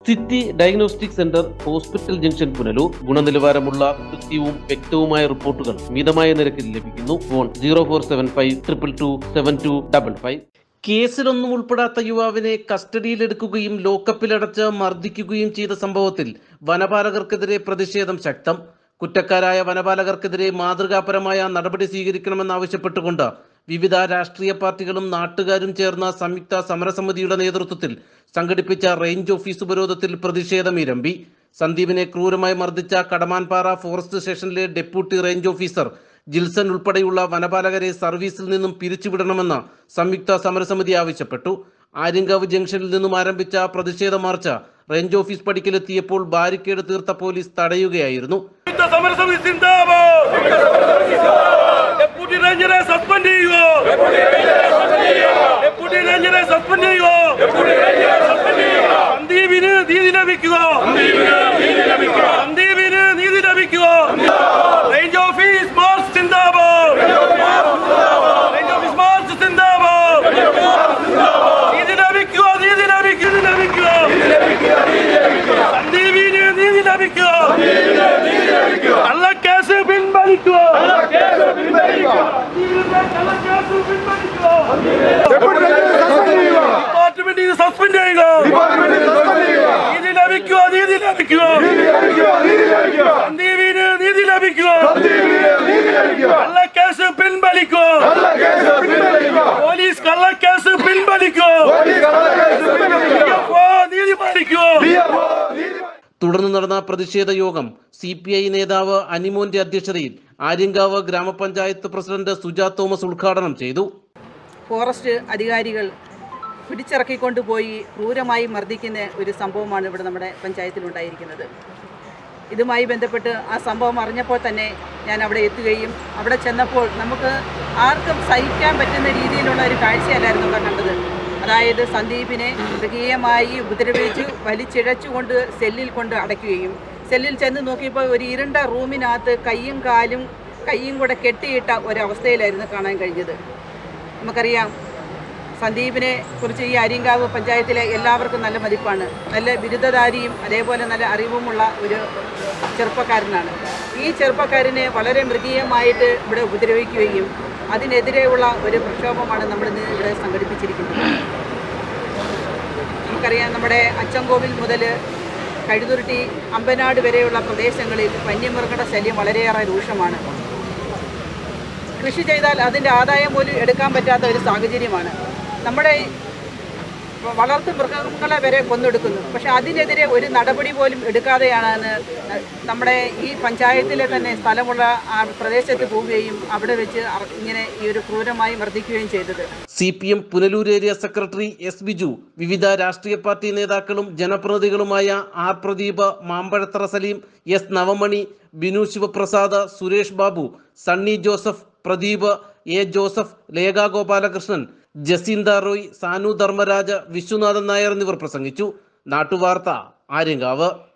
city diagnostic centre hospital junction Punalur ഗുണനിലവാരമുള്ള കൃത്യവും വ്യക്തവുമായ റിപ്പോർട്ടുകൾ മിതമായ നിരക്കിൽ ലഭിക്കുന്നു phone zero four seven five triple two seven two double five കേസിലൊന്നും ഉൾപ്പെടാത്ത യുവാവിനെ കസ്റ്റഡിയിലെടുക്കുകയും ലോക്കപ്പിലടച്ച് മർദ്ദിക്കുകയും ചെയ്ത സംഭവത്തിൽ വനപാലകർക്കെതിരെ പ്രതിഷേധം ശക്തം കുറ്റക്കാരായ വനപാലകർക്കെതിരെ മാതൃകാപരമായ നടപടി സ്വീകരിക്കണമെന്നാവശ്യപ്പെട്ടുകൊണ്ട് വിവിധ രാഷ്ട്രീയ പാർട്ടികളും നാട്ടുകാരും ചേർന്ന സംയുക്ത സമരസമിതിയുടെ നേതൃത്വത്തിൽ സംഘടിപ്പിച്ച റേഞ്ച് ഓഫീസ് ഉപരോധത്തിൽ പ്രതിഷേധമിരമ്പി സന്ദീപിനെ ക്രൂരമായി മർദ്ദിച്ച കടമാൻപാറ ഫോറസ്റ്റ് സ്റ്റേഷനിലെ ഡെപ്യൂട്ടി റേഞ്ച് ഓഫീസർ ജിൽസൺ ഉൾപ്പെടെയുള്ള വനപാലകരെ സർവീസിൽ നിന്നും പിരിച്ചുവിടണമെന്ന് സംയുക്ത സമരസമിതി ആവശ്യപ്പെട്ടു ആര്യങ്കാവ് ജംഗ്ഷനിൽ നിന്നും ആരംഭിച്ച പ്രതിഷേധ മാർച്ച് റേഞ്ച് ഓഫീസ് പടിക്കലെത്തിയപ്പോൾ ബാരിക്കേഡ് തീർത്ത പോലീസ് തടയുകയായിരുന്നു സംയുക്ത സമരസമിതി സിന്ദാബാദ് ഡെപ്യൂട്ടി റേഞ്ചറെ സസ്പെൻഡ് ചെയ്യുക ഡെപ്യൂട്ടി റേഞ്ചറെ സസ്പെൻഡ് ചെയ്യുക സന്ദീപിന് നീതി ലഭിക്കുക സന്ദീപിന് നീതി ലഭിക്കുക റേഞ്ച് ഓഫീസ് മാർച്ച് സിന്ദാബാദ് റേഞ്ച് ഓഫീസ് മാർച്ച് സിന്ദാബാദ് നീതി ലഭിക്കുക നീതി ലഭിക്കുക നീതി ലഭിക്കുക സന്ദീപിന് നീതി ലഭിക്കുക കള്ളക്കേസ് പിൻവലിക്കുക കള്ളക്കേസ് പിൻവലിക്കുക ഡിപ്പാർട്ട്മെന്റ് ഇത് സസ്പെൻഡ് ചെയ്യുക നീതി ലഭിക്കുക നീതി ലഭിക്കുക സന്ദീപിന് നീതി ലഭിക്കുക കള്ളക്കേസ് പിൻവലിക്കുക പോലീസ് കള്ളക്കേസ് പിൻവലിക്കുക ഓ, നീതി പാലിക്കുക തുടർന്ന് നടന്ന പ്രതിഷേധ യോഗം സി പി ഐ നേതാവ് അനിമോന്റെ അധ്യക്ഷതയിൽ ആര്യങ്കാവ് ഗ്രാമപഞ്ചായത്ത് പ്രസിഡന്റ് സുജാ തോമസ് ഉദ്ഘാടനം ചെയ്തു ഫോറസ്റ്റ് അധികാരികൾ പിടിച്ചിറക്കിക്കൊണ്ടുപോയി ക്രൂരമായി മർദ്ദിക്കുന്ന ഒരു സംഭവമാണ് ഇവിടെ നമ്മുടെ പഞ്ചായത്തിലുണ്ടായിരിക്കുന്നത് ഇതുമായി ബന്ധപ്പെട്ട് ആ സംഭവം അറിഞ്ഞപ്പോൾ തന്നെ ഞാൻ അവിടെ എത്തുകയും അവിടെ ചെന്നപ്പോൾ നമുക്ക് ആർക്കും സഹിക്കാൻ പറ്റുന്ന രീതിയിലുള്ള ഒരു കാഴ്ചയല്ലായിരുന്നു അവിടെ കണ്ടത് അതായത് സന്ദീപിനെ മൃഗീയമായി ഉപദ്രവിച്ച് വലിച്ചിഴച്ചുകൊണ്ട് സെല്ലിൽ കൊണ്ട് അടയ്ക്കുകയും സെല്ലിൽ ചെന്ന് നോക്കിയപ്പോൾ ഒരു ഇരുണ്ട റൂമിനകത്ത് കൈയും കാലും കൈയും കൂടെ കെട്ടിയിട്ട ഒരവസ്ഥയിലായിരുന്നു കാണാൻ കഴിഞ്ഞത് നമുക്കറിയാം സന്ദീപിനെ കുറിച്ച് ഈ അരിങ്കാവ് പഞ്ചായത്തിലെ എല്ലാവർക്കും നല്ല മതിപ്പാണ് നല്ല ബിരുദധാരിയും അതേപോലെ നല്ല അറിവുമുള്ള ഒരു ചെറുപ്പക്കാരനാണ് ഈ ചെറുപ്പക്കാരനെ വളരെ മൃഗീയമായിട്ട് ഇവിടെ ഉപദ്രവിക്കുകയും അതിനെതിരെയുള്ള ഒരു പ്രക്ഷോഭമാണ് നമ്മളിന്ന് ഇവിടെ സംഘടിപ്പിച്ചിരിക്കുന്നത് നമുക്കറിയാം നമ്മുടെ അച്ചൻകോവിൽ മുതൽ കഴുതുരുട്ടി അമ്പനാട് വരെയുള്ള പ്രദേശങ്ങളിൽ വന്യമൃഗങ്ങളുടെ ശല്യം വളരെയേറെ രൂക്ഷമാണ് കൃഷി ചെയ്താൽ അതിൻ്റെ ആദായം പോലും എടുക്കാൻ പറ്റാത്ത ഒരു സാഹചര്യമാണ് നമ്മുടെ വളർത്തു മൃഗങ്ങളെ വരെ കൊന്നെടുക്കുന്നു പക്ഷെ അതിനെതിരെ ഒരു നടപടി പോലും എടുക്കാതെയാണ് നമ്മുടെ ഈ പഞ്ചായത്തിലെ തന്നെ സ്ഥലമുള്ള ആ പ്രദേശത്ത് പോവുകയും അവിടെ വെച്ച് അറ- ഇങ്ങനെ ഈ ഒരു ക്രൂരമായി മർദ്ദിക്കുകയും ചെയ്തത് C P M Punalur area secretary S Biju വിവിധ രാഷ്ട്രീയ പാർട്ടി നേതാക്കളും ജനപ്രതിനിധികളുമായ R Pradeep Mampazhathara Saleem S Navamani Binu Sivaprasad Suresh Babu Sunny Joseph Pradeep A Joseph Lekha Gopalakrishnan Jacintha Roy Sanu Dharmaraj Viswanathan Nair എന്നിവർ പ്രസംഗിച്ചു നാട്ടുവാർത്ത ആര്യങ്കാവ്